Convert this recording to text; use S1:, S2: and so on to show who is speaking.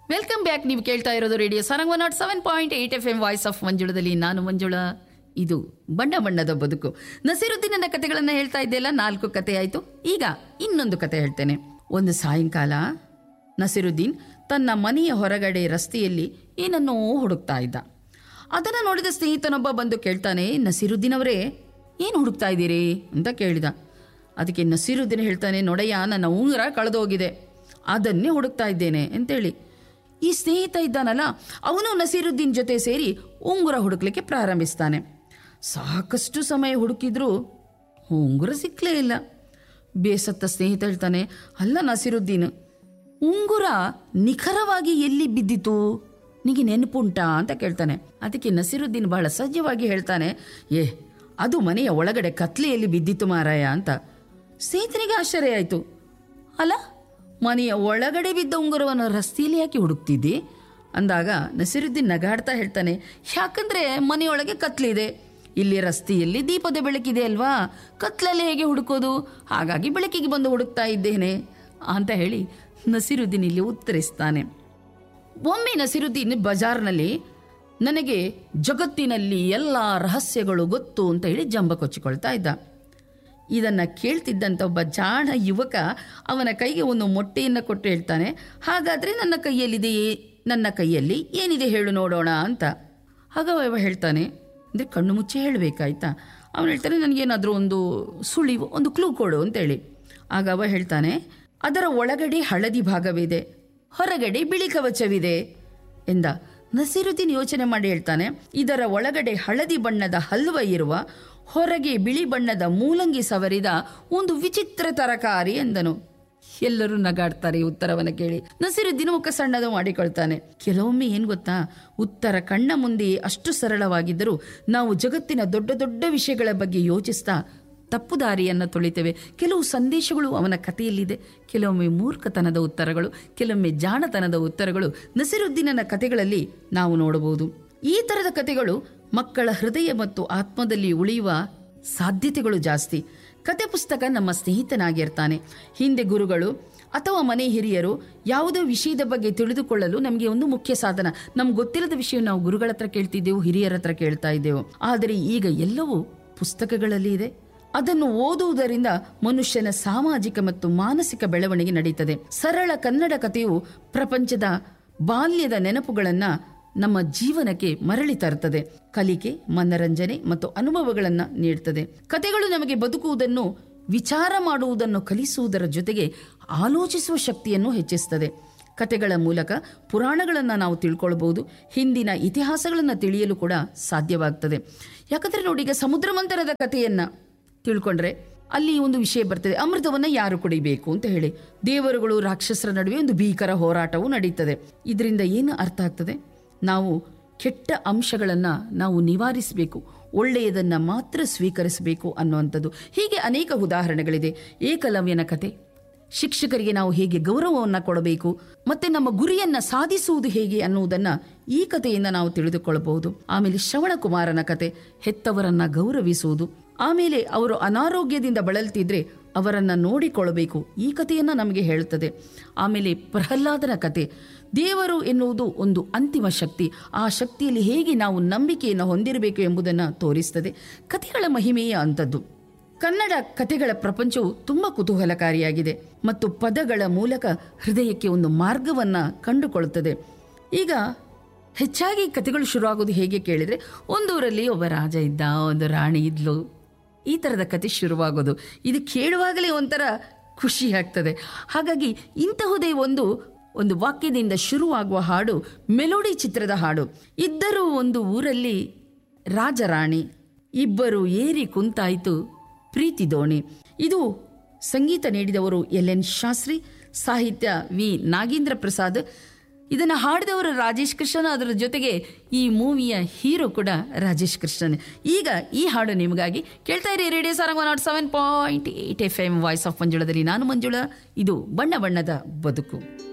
S1: welcome back ನೀವು ಕೇಳ್ತಾ ಇರೋದು radio Sarang one nought seven point eight F M voice of ಮಂಜುಳದಲ್ಲಿ ನಾನು ಮಂಜುಳ ಇದು ಬಣ್ಣ ಬಣ್ಣದ ಬದುಕು ನಸೀರುದ್ದೀನನ ಕಥೆಗಳನ್ನು ಹೇಳ್ತಾ ಇದ್ದೆಲ್ಲ ನಾಲ್ಕು ಕತೆ ಆಯಿತು ಈಗ ಇನ್ನೊಂದು ಕತೆ ಹೇಳ್ತೇನೆ ಒಂದು ಸಾಯಂಕಾಲ ನಸೀರುದ್ದೀನ್ ತನ್ನ ಮನೆಯ ಹೊರಗಡೆ ರಸ್ತೆಯಲ್ಲಿ ಏನನ್ನೋ ಹುಡುಕ್ತಾ ಇದ್ದ ಅದನ್ನು ನೋಡಿದ ಸ್ನೇಹಿತನೊಬ್ಬ ಬಂದು ಕೇಳ್ತಾನೆ ನಸೀರುದ್ದೀನ್ ಅವರೇ ಏನು ಹುಡುಕ್ತಾ ಇದ್ದೀರಿ ಅಂತ ಕೇಳಿದ ಅದಕ್ಕೆ ನಸೀರುದ್ದೀನ್ ಹೇಳ್ತಾನೆ ನೋಡಯ್ಯ ನನ್ನ ಉಂಗುರ ಕಳೆದೋಗಿದೆ ಅದನ್ನೇ ಹುಡುಕ್ತಾ ಇದ್ದೇನೆ ಅಂತೇಳಿ ಈ ಸ್ನೇಹಿತ ಇದ್ದಾನಲ್ಲ ಅವನು ನಸೀರುದ್ದೀನ್ ಜೊತೆ ಸೇರಿ ಉಂಗುರ ಹುಡುಕ್ಲಿಕ್ಕೆ ಪ್ರಾರಂಭಿಸ್ತಾನೆ ಸಾಕಷ್ಟು ಸಮಯ ಹುಡುಕಿದ್ರೂ ಉಂಗುರ ಸಿಕ್ಕಲೇ ಇಲ್ಲ ಬೇಸತ್ತ ಸ್ನೇಹಿತ ಹೇಳ್ತಾನೆ ಅಲ್ಲ ನಸೀರುದ್ದೀನ್ ಉಂಗುರ ನಿಖರವಾಗಿ ಎಲ್ಲಿ ಬಿದ್ದಿತು ನಿಗೆ ನೆನಪುಂಟಾ ಅಂತ ಕೇಳ್ತಾನೆ ಅದಕ್ಕೆ ನಸೀರುದ್ದೀನ್ ಬಹಳ ಸಹಜವಾಗಿ ಹೇಳ್ತಾನೆ ಏ ಅದು ಮನೆಯ ಒಳಗಡೆ ಕತ್ಲೆಯಲ್ಲಿ ಬಿದ್ದಿತ್ತು ಮಾರಾಯ ಅಂತ ಸ್ನೇಹಿತನಿಗೆ ಆಶ್ಚರ್ಯ ಆಯಿತು ಅಲ್ಲ ಮನೆಯ ಒಳಗಡೆ ಬಿದ್ದ ಉಂಗುರವನ್ನು ರಸ್ತೆಯಲ್ಲಿ ಯಾಕೆ ಹುಡುಕ್ತಿದ್ದಿ ಅಂದಾಗ ನಸೀರುದ್ದೀನ್ ನಗಾಡ್ತಾ ಹೇಳ್ತಾನೆ ಯಾಕಂದ್ರೆ ಮನೆಯೊಳಗೆ ಕತ್ಲಿದೆ ಇಲ್ಲಿ ರಸ್ತೆಯಲ್ಲಿ ದೀಪದ ಬೆಳಕಿದೆ ಅಲ್ವಾ ಕತ್ಲಲ್ಲಿ ಹೇಗೆ ಹುಡುಕೋದು ಹಾಗಾಗಿ ಬೆಳಕಿಗೆ ಬಂದು ಹುಡುಕ್ತಾ ಇದ್ದೇನೆ ಅಂತ ಹೇಳಿ ನಸೀರುದ್ದೀನ್ ಇಲ್ಲಿ ಉತ್ತರಿಸ್ತಾನೆ ಒಮ್ಮೆ ನಸೀರುದ್ದೀನ್ ಬಜಾರ್ನಲ್ಲಿ ನನಗೆ ಜಗತ್ತಿನಲ್ಲಿ ಎಲ್ಲ ರಹಸ್ಯಗಳು ಗೊತ್ತು ಅಂತ ಹೇಳಿ ಜಂಬ ಕೊಚ್ಚಿಕೊಳ್ತಾ ಇದ್ದ ಇದನ್ನು ಕೇಳ್ತಿದ್ದಂಥ ಒಬ್ಬ ಜಾಣ ಯುವಕ ಅವನ ಕೈಗೆ ಒಂದು ಮೊಟ್ಟೆಯನ್ನು ಕೊಟ್ಟು ಹೇಳ್ತಾನೆ ಹಾಗಾದರೆ ನನ್ನ ಕೈಯಲ್ಲಿದೆ ನನ್ನ ಕೈಯಲ್ಲಿ ಏನಿದೆ ಹೇಳು ನೋಡೋಣ ಅಂತ ಆಗ ಅವ ಹೇಳ್ತಾನೆ ಅಂದರೆ ಕಣ್ಣು ಮುಚ್ಚಿ ಹೇಳಬೇಕಾಯ್ತಾ ಅವನು ಹೇಳ್ತಾನೆ ನನಗೇನಾದರೂ ಒಂದು ಸುಳಿವು ಒಂದು ಕ್ಲೂ ಕೊಡು ಅಂತೇಳಿ ಆಗ ಅವ ಹೇಳ್ತಾನೆ ಅದರ ಒಳಗಡೆ ಹಳದಿ ಭಾಗವಿದೆ ಹೊರಗಡೆ ಬಿಳಿ ಕವಚವಿದೆ ಎಂದ ನಸೀರುದ್ದೀನ್ ಯೋಚನೆ ಮಾಡಿ ಹೇಳ್ತಾನೆ ಇದರ ಒಳಗಡೆ ಹಳದಿ ಬಣ್ಣದ ಹಲ್ವ ಇರುವ ಹೊರಗೆ ಬಿಳಿ ಬಣ್ಣದ ಮೂಲಂಗಿ ಸವರಿದ ಒಂದು ವಿಚಿತ್ರ ತರಕಾರಿ ಎಂದನು ಎಲ್ಲರೂ ನಗಾಡ್ತಾರೆ ಈ ಉತ್ತರವನ್ನು ಕೇಳಿ ನಸೀರುದ್ದೀನ್ ಮುಖ ಸಣ್ಣದು ಮಾಡಿಕೊಳ್ತಾನೆ ಕೆಲವೊಮ್ಮೆ ಏನ್ ಗೊತ್ತಾ ಉತ್ತರ ಕಣ್ಣ ಮುಂದೆ ಅಷ್ಟು ಸರಳವಾಗಿದ್ದರೂ ನಾವು ಜಗತ್ತಿನ ದೊಡ್ಡ ದೊಡ್ಡ ವಿಷಯಗಳ ಬಗ್ಗೆ ಯೋಚಿಸ್ತಾ ತಪ್ಪು ದಾರಿಯನ್ನು ತುಳಿತೇವೆ ಕೆಲವು ಸಂದೇಶಗಳು ಅವನ ಕಥೆಯಲ್ಲಿದೆ ಕೆಲವೊಮ್ಮೆ ಮೂರ್ಖತನದ ಉತ್ತರಗಳು ಕೆಲವೊಮ್ಮೆ ಜಾಣತನದ ಉತ್ತರಗಳು ನಸಿರುದ್ದೀನನ ಕಥೆಗಳಲ್ಲಿ ನಾವು ನೋಡಬಹುದು ಈ ಥರದ ಕಥೆಗಳು ಮಕ್ಕಳ ಹೃದಯ ಮತ್ತು ಆತ್ಮದಲ್ಲಿ ಉಳಿಯುವ ಸಾಧ್ಯತೆಗಳು ಜಾಸ್ತಿ ಕತೆ ಪುಸ್ತಕ ನಮ್ಮ ಸ್ನೇಹಿತನಾಗಿರ್ತಾನೆ ಹಿಂದೆ ಗುರುಗಳು ಅಥವಾ ಮನೆ ಹಿರಿಯರು ಯಾವುದೋ ವಿಷಯದ ಬಗ್ಗೆ ತಿಳಿದುಕೊಳ್ಳಲು ನಮಗೆ ಒಂದು ಮುಖ್ಯ ಸಾಧನ ನಮ್ಗೆ ಗೊತ್ತಿಲ್ಲದ ವಿಷಯ ನಾವು ಗುರುಗಳ ಹತ್ರ ಕೇಳ್ತಿದ್ದೆವು ಹಿರಿಯರ ಹತ್ರ ಕೇಳ್ತಾ ಇದ್ದೆವು ಆದರೆ ಈಗ ಎಲ್ಲವೂ ಪುಸ್ತಕಗಳಲ್ಲಿ ಇದೆ ಅದನ್ನು ಓದುವುದರಿಂದ ಮನುಷ್ಯನ ಸಾಮಾಜಿಕ ಮತ್ತು ಮಾನಸಿಕ ಬೆಳವಣಿಗೆ ನಡೀತದೆ ಸರಳ ಕನ್ನಡ ಕಥೆಯು ಪ್ರಪಂಚದ ಬಾಲ್ಯದ ನೆನಪುಗಳನ್ನ ನಮ್ಮ ಜೀವನಕ್ಕೆ ಮರಳಿ ತರುತ್ತದೆ ಕಲಿಕೆ ಮನರಂಜನೆ ಮತ್ತು ಅನುಭವಗಳನ್ನು ನೀಡುತ್ತದೆ ಕಥೆಗಳು ನಮಗೆ ಬದುಕುವುದನ್ನು ವಿಚಾರ ಮಾಡುವುದನ್ನು ಕಲಿಸುವುದರ ಜೊತೆಗೆ ಆಲೋಚಿಸುವ ಶಕ್ತಿಯನ್ನು ಹೆಚ್ಚಿಸುತ್ತದೆ ಕತೆಗಳ ಮೂಲಕ ಪುರಾಣಗಳನ್ನು ನಾವು ತಿಳ್ಕೊಳ್ಬಹುದು ಹಿಂದಿನ ಇತಿಹಾಸಗಳನ್ನು ತಿಳಿಯಲು ಕೂಡ ಸಾಧ್ಯವಾಗ್ತದೆ ಯಾಕಂದ್ರೆ ನೋಡಿ ಈಗ ಸಮುದ್ರ ಮಂಥನದ ಕಥೆಯನ್ನ ತಿಳ್ಕೊಂಡ್ರೆ ಅಲ್ಲಿ ಒಂದು ವಿಷಯ ಬರ್ತದೆ ಅಮೃತವನ್ನ ಯಾರು ಕುಡಿಬೇಕು ಅಂತ ಹೇಳಿ ದೇವರುಗಳು ರಾಕ್ಷಸರ ನಡುವೆ ಒಂದು ಭೀಕರ ಹೋರಾಟವು ನಡೀತದೆ ಇದರಿಂದ ಏನು ಅರ್ಥ ಆಗ್ತದೆ ನಾವು ಕೆಟ್ಟ ಅಂಶಗಳನ್ನು ನಾವು ನಿವಾರಿಸಬೇಕು ಒಳ್ಳೆಯದನ್ನ ಮಾತ್ರ ಸ್ವೀಕರಿಸಬೇಕು ಅನ್ನುವಂಥದ್ದು ಹೀಗೆ ಅನೇಕ ಉದಾಹರಣೆಗಳಿದೆ ಏಕಲವ್ಯನ ಕತೆ ಶಿಕ್ಷಕರಿಗೆ ನಾವು ಹೇಗೆ ಗೌರವವನ್ನು ಕೊಡಬೇಕು ಮತ್ತೆ ನಮ್ಮ ಗುರಿಯನ್ನ ಸಾಧಿಸುವುದು ಹೇಗೆ ಅನ್ನುವುದನ್ನ ಈ ಕಥೆಯಿಂದ ನಾವು ತಿಳಿದುಕೊಳ್ಳಬಹುದು ಆಮೇಲೆ ಶ್ರವಣಕುಮಾರನ ಕತೆ ಹೆತ್ತವರನ್ನ ಗೌರವಿಸುವುದು ಆಮೇಲೆ ಅವರು ಅನಾರೋಗ್ಯದಿಂದ ಬಳಲ್ತಿದ್ರೆ ಅವರನ್ನ ನೋಡಿಕೊಳ್ಳಬೇಕು ಈ ಕಥೆಯನ್ನ ನಮಗೆ ಹೇಳುತ್ತದೆ ಆಮೇಲೆ ಪ್ರಹ್ಲಾದನ ಕತೆ ದೇವರು ಎನ್ನುವುದು ಒಂದು ಅಂತಿಮ ಶಕ್ತಿ ಆ ಶಕ್ತಿಯಲ್ಲಿ ಹೇಗೆ ನಾವು ನಂಬಿಕೆಯನ್ನು ಹೊಂದಿರಬೇಕು ಎಂಬುದನ್ನು ತೋರಿಸ್ತದೆ ಕಥೆಗಳ ಮಹಿಮೆಯ ಅಂಥದ್ದು ಕನ್ನಡ ಕಥೆಗಳ ಪ್ರಪಂಚವು ತುಂಬ ಕುತೂಹಲಕಾರಿಯಾಗಿದೆ ಮತ್ತು ಪದಗಳ ಮೂಲಕ ಹೃದಯಕ್ಕೆ ಒಂದು ಮಾರ್ಗವನ್ನು ಕಂಡುಕೊಳ್ಳುತ್ತದೆ ಈಗ ಹೆಚ್ಚಾಗಿ ಕಥೆಗಳು ಶುರುವಾಗೋದು ಹೇಗೆ ಕೇಳಿದರೆ ಒಂದೂರಲ್ಲಿ ಒಬ್ಬ ರಾಜ ಇದ್ದ ಒಂದು ರಾಣಿ ಇದ್ಲು ಈ ಥರದ ಕತೆ ಶುರುವಾಗೋದು ಇದು ಕೇಳುವಾಗಲೇ ಒಂಥರ ಖುಷಿ ಆಗ್ತದೆ ಹಾಗಾಗಿ ಇಂತಹುದೇ ಒಂದು ಒಂದು ವಾಕ್ಯದಿಂದ ಶುರುವಾಗುವ ಹಾಡು ಮೆಲೋಡಿ ಚಿತ್ರದ ಹಾಡು ಇದ್ದರೂ ಒಂದು ಊರಲ್ಲಿ ರಾಜರಾಣಿ ಇಬ್ಬರು ಏರಿ ಕುಂತಾಯಿತು ಪ್ರೀತಿ ದೋಣಿ ಇದು ಸಂಗೀತ ನೀಡಿದವರು ಎಲ್ ಎನ್ ಶಾಸ್ತ್ರಿ ಸಾಹಿತ್ಯ ವಿ ನಾಗೇಂದ್ರ ಪ್ರಸಾದ್ ಇದನ್ನು ಹಾಡಿದವರು ರಾಜೇಶ್ ಕೃಷ್ಣನ್ ಅದರ ಜೊತೆಗೆ ಈ ಮೂವಿಯ ಹೀರೋ ಕೂಡ ರಾಜೇಶ್ ಕೃಷ್ಣನ್ ಈಗ ಈ ಹಾಡು ನಿಮಗಾಗಿ ಕೇಳ್ತಾ ಇರಿ radio Sarang nought seven point eight F M voice of ಮಂಜುಳದಲ್ಲಿ ನಾನು ಮಂಜುಳ ಇದು ಬಣ್ಣ ಬಣ್ಣದ ಬದುಕು